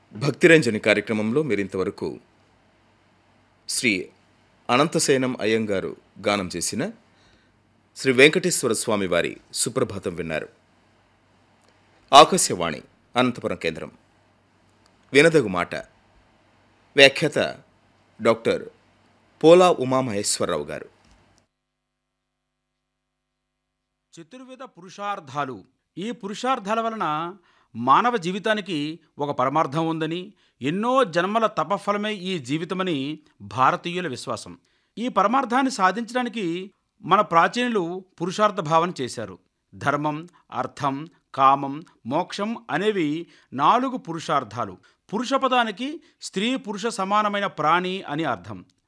భక్తిరంజని కార్యక్రమంలో మీరింతవరకు శ్రీ అనంతసేనం అయ్యంగారు గానం చేసిన శ్రీ వెంకటేశ్వర స్వామి వారి సుప్రభాతం విన్నారు ఆకాశవాణి అనంతపురం కేంద్రం వినదగు మాట వ్యాఖ్యాత డాక్టర్ పోలా ఉమామహేశ్వరరావు గారు చతుర్విధ పురుషార్థాలు ఈ పురుషార్థాల వలన మానవ జీవితానికి ఒక పరమార్థం ఉందని ఎన్నో జన్మల తపఫలమే ఈ జీవితమని భారతీయుల విశ్వాసం ఈ పరమార్థాన్ని సాధించడానికి మన ప్రాచీనులు పురుషార్థ భావన చేశారు ధర్మం అర్థం కామం మోక్షం అనేవి నాలుగు పురుషార్థాలు పురుష పదానికి స్త్రీ పురుష సమానమైన ప్రాణి అని అర్థం